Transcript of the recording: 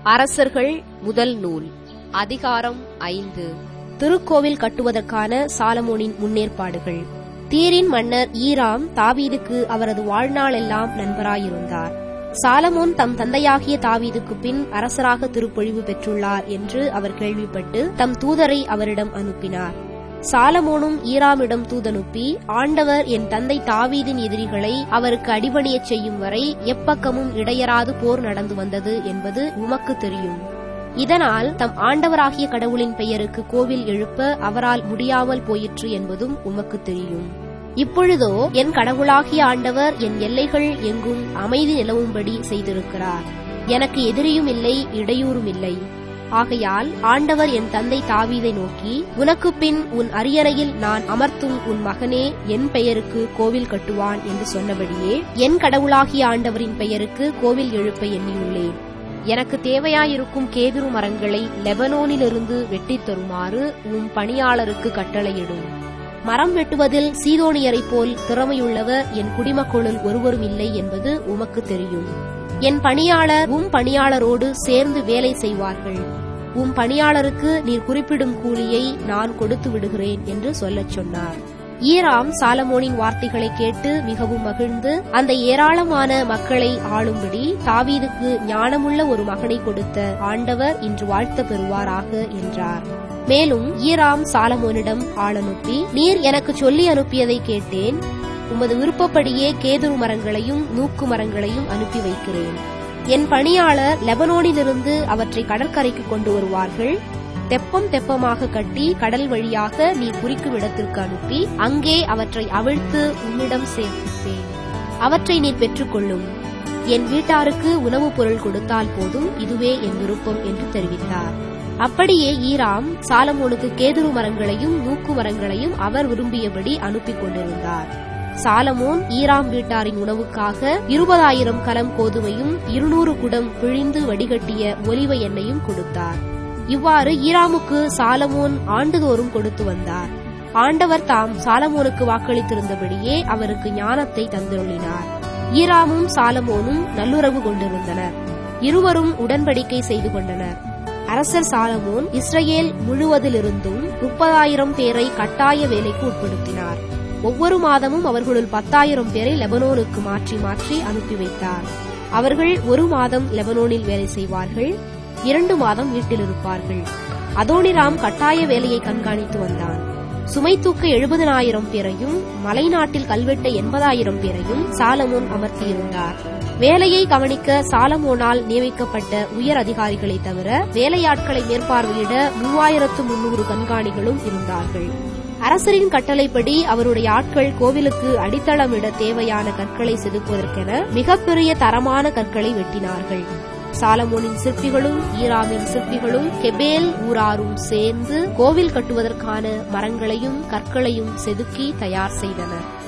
அரசர்கள் முதல் நூல் அதிகாரம் ஐந்து திருக்கோவில் கட்டுவதற்கான சாலமோனின் முன்னேற்பாடுகள் தீரின் மன்னர் ஈராம் தாவீதுக்கு அவரது வாழ்நாளெல்லாம் நண்பராயிருந்தார் சாலமோன் தம் தந்தையாகிய தாவீதுக்கு பின் அரசராக திருப்பொழிவு பெற்றுள்ளார் என்று அவர் கேள்விப்பட்டு தம் தூதரை அவரிடம் அனுப்பினார் சாலமோனும் ஈராமிடம் தூதனுப்பி ஆண்டவர் என் தந்தை தாவீதின் எதிரிகளை அவருக்கு அடிபணியச் செய்யும் வரை எப்பக்கமும் இடையராது போர் நடந்து வந்தது என்பது உமக்கு தெரியும் இதனால் தம் ஆண்டவராகிய கடவுளின் பெயருக்கு கோவில் எழுப்ப அவரால் முடியாமல் போயிற்று என்பதும் உமக்கு தெரியும் இப்பொழுதோ என் கடவுளாகிய ஆண்டவர் என் எல்லைகள் எங்கும் அமைதி நிலவும்படி செய்திருக்கிறார் எனக்கு எதிரியும் இல்லை இடையூறும் இல்லை ஆகையால் ஆண்டவர் என் தந்தை தாவீதை நோக்கி உனக்கு பின் உன் அரியணையில் நான் அமர்த்தும் உன் மகனே என் பெயருக்கு கோவில் கட்டுவான் என்று சொன்னபடியே என் கடவுளாகிய ஆண்டவரின் பெயருக்கு கோவில் எழுப்ப எண்ணியுள்ளேன் எனக்கு தேவையாயிருக்கும் கேதுரு மரங்களை லெபனோனிலிருந்து வெட்டித் தருமாறு உம் பணியாளருக்கு கட்டளையிடும் மரம் வெட்டுவதில் சீதோனியரைப் போல் திறமையுள்ளவர் என் குடிமக்களுள் ஒருவரும் இல்லை என்பது உமக்கு தெரியும் என் பணியாளர் உம் பணியாளரோடு சேர்ந்து வேலை செய்வார்கள் உம் பணியாளருக்கு நீர் குறிப்பிடும் கூலியை நான் கொடுத்து விடுகிறேன் என்று சொல்லச் சொன்னார் ஈராம் சாலமோனின் வார்த்தைகளை கேட்டு மிகவும் மகிழ்ந்து அந்த ஏராளமான மக்களை ஆளும்படி தாவீதுக்கு ஞானமுள்ள ஒரு மகனை கொடுத்த ஆண்டவர் இன்று வாழ்த்த பெறுவாராக என்றார் மேலும் ஈராம் சாலமோனிடம் ஆளனுப்பி நீர் எனக்கு சொல்லி அனுப்பியதை கேட்டேன் உமது விருப்பப்படியே கேதுரு மரங்களையும் நூக்கு மரங்களையும் அனுப்பி வைக்கிறேன் என் பணியாளர் லெபனோனிலிருந்து அவற்றை கடற்கரைக்கு கொண்டு வருவார்கள் தெப்பம் தெப்பமாக கட்டி கடல் வழியாக நீ குறிக்கும் இடத்திற்கு அனுப்பி அங்கே அவற்றை அவிழ்த்து உன்னிடம் சேர்ப்பிப்பேன் அவற்றை நீ பெற்றுக்கொள்ளும் என் வீட்டாருக்கு உணவுப் பொருள் கொடுத்தால் போதும் இதுவே என் விருப்பம் என்று தெரிவித்தார் அப்படியே ஈராம் சாலமோனுக்கு கேதுரு மரங்களையும் நூக்கு மரங்களையும் அவர் விரும்பியபடி அனுப்பி கொண்டிருந்தார் சாலமோன் ஈராம் வீட்டாரின் உணவுக்காக இருபதாயிரம் கலம் கோதுமையும் இருநூறு குடம் பிழிந்து வடிகட்டிய ஒலிவ எண்ணெயும் கொடுத்தார் இவ்வாறு ஈராமுக்கு சாலமோன் ஆண்டுதோறும் கொடுத்து வந்தார் ஆண்டவர் தாம் சாலமோனுக்கு வாக்களித்திருந்தபடியே அவருக்கு ஞானத்தை தந்தருளினார் ஈராமும் சாலமோனும் நல்லுறவு கொண்டிருந்தனர் இருவரும் உடன்படிக்கை செய்து கொண்டனர் அரசர் சாலமோன் இஸ்ரேல் முழுவதிலிருந்தும் முப்பதாயிரம் பேரை கட்டாய வேலைக்கு உட்படுத்தினார் ஒவ்வொரு மாதமும் அவர்களுள் பத்தாயிரம் பேரை லெபனோனுக்கு மாற்றி மாற்றி அனுப்பி வைத்தார் அவர்கள் ஒரு மாதம் லெபனோனில் வேலை செய்வார்கள் இரண்டு மாதம் வீட்டில் இருப்பார்கள் அதோனிராம் கட்டாய வேலையை கண்காணித்து வந்தான் சுமை தூக்க எழுபதனாயிரம் பேரையும் மலைநாட்டில் கல்வெட்ட எண்பதாயிரம் பேரையும் சாலமோன் அமர்த்தியிருந்தார் வேலையை கவனிக்க சாலமோனால் நியமிக்கப்பட்ட உயர் அதிகாரிகளை தவிர வேலையாட்களை மேற்பார்வையிட மூவாயிரத்து முன்னூறு கண்காணிகளும் இருந்தார்கள் அரசரின் கட்டளைப்படி அவருடைய ஆட்கள் கோவிலுக்கு அடித்தளமிட தேவையான கற்களை செதுக்குவதற்கென மிகப்பெரிய தரமான கற்களை வெட்டினார்கள் சாலமோனின் சிற்பிகளும் ஈராமின் சிற்பிகளும் கெபேல் ஊராரும் சேர்ந்து கோவில் கட்டுவதற்கான மரங்களையும் கற்களையும் செதுக்கி தயார் செய்தனர்